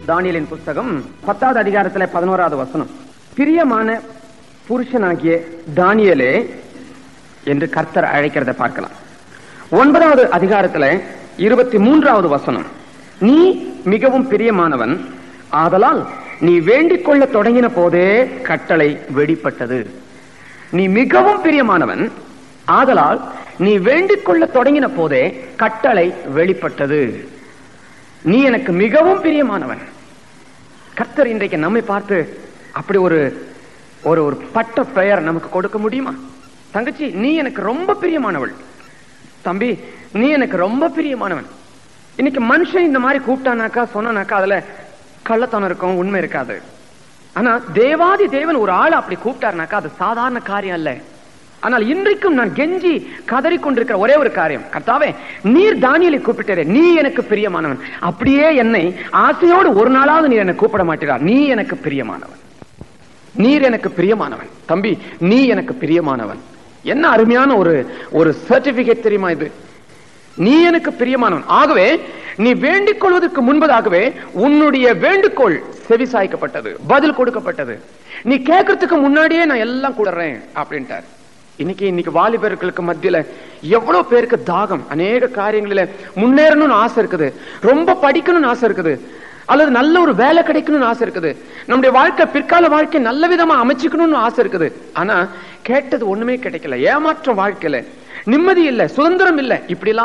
தானியலின் புஸ்தகம் பத்தாவது அதிகாரத்துல பதினோராவது வசனம் பிரியமான புருஷனாகிய தானியலே என்று கர்த்தர் அழைக்கிறத பார்க்கலாம் ஒன்பதாவது அதிகாரத்துல இருபத்தி மூன்றாவது வசனம் நீ மிகவும் பிரியமானவன் ஆதலால் நீ வேண்டிக் கொள்ள தொடங்கின போதே கட்டளை வெளிப்பட்டது நீ மிகவும் பிரியமானவன் ஆதலால் நீ வேண்டிக் கொள்ள தொடங்கின போதே கட்டளை வெளிப்பட்டது நீ எனக்கு மிகவும் பிரியமானவன் கர்த்தர் இன்றைக்கு நம்மை பார்த்து அப்படி ஒரு ஒரு ஒரு பட்ட பெயர் நமக்கு கொடுக்க முடியுமா தங்கச்சி நீ எனக்கு ரொம்ப பிரியமானவள் தம்பி நீ எனக்கு ரொம்ப பிரியமானவன் இன்னைக்கு மனுஷன் இந்த மாதிரி கூப்பிட்டானாக்கா சொன்னானாக்கா அதுல கள்ளத்தனம் இருக்கும் உண்மை இருக்காது ஆனா தேவாதி தேவன் ஒரு ஆள் அப்படி கூப்பிட்டாருனாக்கா அது சாதாரண காரியம் அல்ல ஆனால் இன்றைக்கும் நான் கெஞ்சி கதறி கொண்டிருக்கிற ஒரே ஒரு காரியம் கர்த்தாவே நீர் தானியலை கூப்பிட்டே நீ எனக்கு பிரியமானவன் அப்படியே என்னை ஆசையோடு ஒரு நாளாவது நீர் என்னை கூப்பிட மாட்டீரா நீ எனக்கு பிரியமானவன் நீர் எனக்கு பிரியமானவன் தம்பி நீ எனக்கு பிரியமானவன் என்ன அருமையான ஒரு ஒரு சர்டிபிகேட் தெரியுமா இது நீ எனக்கு பிரியமானவன் ஆகவே நீ வேண்டிக் கொள்வதற்கு முன்பதாகவே உன்னுடைய வேண்டுகோள் செவிசாய்க்கப்பட்டது பதில் கொடுக்கப்பட்டது நீ கேட்கறதுக்கு முன்னாடியே நான் எல்லாம் கூடுறேன் அப்படின்ட்டார் இன்னைக்கு இன்னைக்கு வாலிபர்களுக்கு மத்தியில எவ்வளவு பேருக்கு தாகம் அநேக காரியங்களில முன்னேறணும்னு ஆசை இருக்குது ரொம்ப படிக்கணும்னு ஆசை இருக்குது அல்லது நல்ல ஒரு வேலை கிடைக்கணும்னு ஆசை இருக்குது நம்முடைய வாழ்க்கை பிற்கால வாழ்க்கை நல்ல விதமா அமைச்சுக்கணும்னு ஆசை இருக்குது ஆனா கேட்டது ஒண்ணுமே கிடைக்கல ஏமாற்றம் வாழ்க்கையில நிம்மதி இல்ல சுதந்திரம் இல்ல இப்படி எல்லாம்